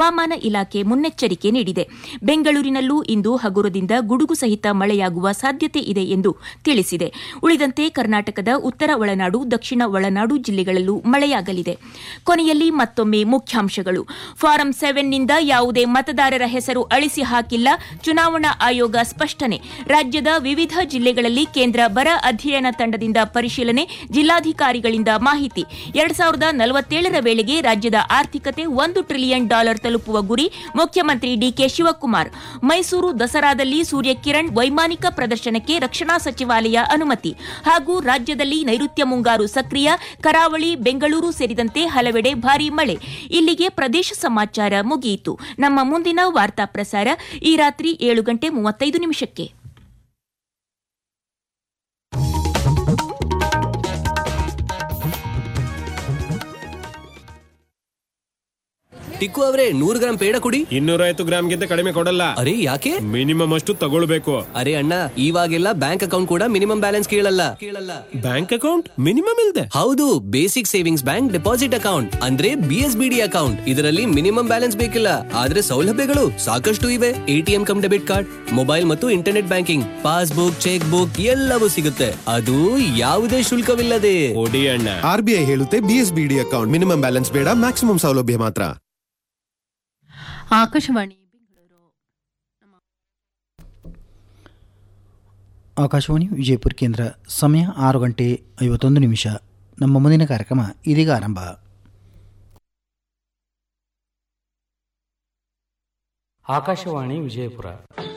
ಹವಾಮಾನ ಇಲಾಖೆ ಮುನ್ನೆಚ್ಚರಿಕೆ ನೀಡಿದೆ ಬೆಂಗಳೂರಿನಲ್ಲೂ ಇಂದು ಹಗುರದಿಂದ ಗುಡುಗು ಸಹಿತ ಮಳೆಯಾಗುವ ಸಾಧ್ಯತೆ ಇದೆ ಎಂದು ತಿಳಿಸಿದೆ ಉಳಿದಂತೆ ಕರ್ನಾಟಕದ ಉತ್ತರ ಒಳನಾಡು ದಕ್ಷಿಣ ಒಳನಾಡು ಜಿಲ್ಲೆಗಳಲ್ಲೂ ಮಳೆಯಾಗಲಿದೆ ಕೊನೆಯಲ್ಲಿ ಮತ್ತೊಮ್ಮೆ ಮುಖ್ಯಾಂಶಗಳು ಫಾರಂ ಸೆವೆನ್ನಿಂದ ಯಾವುದೇ ಮತದಾರರ ಹೆಸರು ಅಳಿಸಿ ಹಾಕಿಲ್ಲ ಚುನಾವಣಾ ಆಯೋಗ ಸ್ಪಷ್ಟನೆ ರಾಜ್ಯದ ವಿವಿಧ ಜಿಲ್ಲೆಗಳಲ್ಲಿ ಕೇಂದ್ರ ಬರ ಅಧ್ಯಯನ ತಂಡದಿಂದ ಪರಿಶೀಲನೆ ಜಿಲ್ಲಾಧಿಕಾರಿಗಳಿಂದ ಮಾಹಿತಿ ಎರಡ್ ಸಾವಿರದ ನಲವತ್ತೇಳರ ವೇಳೆಗೆ ರಾಜ್ಯದ ಆರ್ಥಿಕತೆ ಒಂದು ಟ್ರಿಲಿಯನ್ ಡಾಲರ್ ತಲುಪುವ ಗುರಿ ಮುಖ್ಯಮಂತ್ರಿ ಡಿಕೆ ಶಿವಕುಮಾರ್ ಮೈಸೂರು ದಸರಾದಲ್ಲಿ ಸೂರ್ಯಕಿರಣ್ ವೈಮಾನಿಕ ಪ್ರದರ್ಶನಕ್ಕೆ ರಕ್ಷಣಾ ಸಚಿವಾಲಯ ಅನುಮತಿ ಹಾಗೂ ರಾಜ್ಯದಲ್ಲಿ ನೈಋತ್ಯ ಮುಂಗಾರು ಸಕ್ರಿಯ ಕರಾವಳಿ ಬೆಂಗಳೂರು ಸೇರಿದಂತೆ ಹಲವೆಡೆ ಭಾರೀ ಮಳೆ ಇಲ್ಲಿಗೆ ಪ್ರದೇಶ ಸಮಾಚಾರ ಮುಗಿಯಿತು ನಮ್ಮ ಮುಂದಿನ ವಾರ್ತಾ ಪ್ರಸಾರ ಈ ರಾತ್ರಿ ಏಳು ಗಂಟೆ ಮೂವತ್ತೈದು ನಿಮಿಷಕ್ಕೆ ಟಿಕ್ಕು ಅವರೇ ನೂರು ಗ್ರಾಂ ಪೇಡ ಕೊಡಿ ಇನ್ನೂರೈವತ್ತು ಗ್ರಾಮ್ಗಿಂತ ಕಡಿಮೆ ಕೊಡಲ್ಲ ಅರೆ ಯಾಕೆ ಮಿನಿಮಮ್ ಅಷ್ಟು ತಗೊಳ್ಬೇಕು ಅರೆ ಅಣ್ಣ ಇವಾಗೆಲ್ಲ ಬ್ಯಾಂಕ್ ಅಕೌಂಟ್ ಕೂಡ ಮಿನಿಮಮ್ ಬ್ಯಾಲೆನ್ಸ್ ಕೇಳಲ್ಲ ಕೇಳಲ್ಲ ಬ್ಯಾಂಕ್ ಅಕೌಂಟ್ ಮಿನಿಮಮ್ ಇಲ್ದೆ ಹೌದು basic savings bank deposit account ಅಂದ್ರೆ B S B D account ಇದರಲ್ಲಿ ಮಿನಿಮಮ್ ಬ್ಯಾಲೆನ್ಸ್ ಬೇಕಿಲ್ಲ ಆದ್ರೆ ಸೌಲಭ್ಯಗಳು ಸಾಕಷ್ಟು ಇವೆ ATM cum debit card mobile ಮತ್ತು internet banking passbook cheque book ಎಲ್ಲವೂ ಸಿಗುತ್ತೆ ಅದು ಯಾವುದೇ ಶುಲ್ಕವಿಲ್ಲದೆ ಕೊಡಿ ಅಣ್ಣ ಆರ್ಬಿಐ ಹೇಳುತ್ತೆ ಬಿಎಸ್ಬಿಡಿ ಅಕೌಂಟ್ ಮಿನಿಮಮ್ ಬ್ಯಾಲೆನ್ಸ್ ಬೇಡ ಮ್ಯಾಕ್ಸಿಮಮ್ ಸೌಲಭ್ಯ ಮಾತ್ರ ಆಕಾಶವಾಣಿ ಆಕಾಶವಾಣಿ ವಿಜಯಪುರ ಕೇಂದ್ರ ಸಮಯ ಆರು ಗಂಟೆ ಐವತ್ತೊಂದು ನಿಮಿಷ ನಮ್ಮ ಮುಂದಿನ ಕಾರ್ಯಕ್ರಮ ಇದೀಗ ಆರಂಭ ಆಕಾಶವಾಣಿ ವಿಜಯಪುರ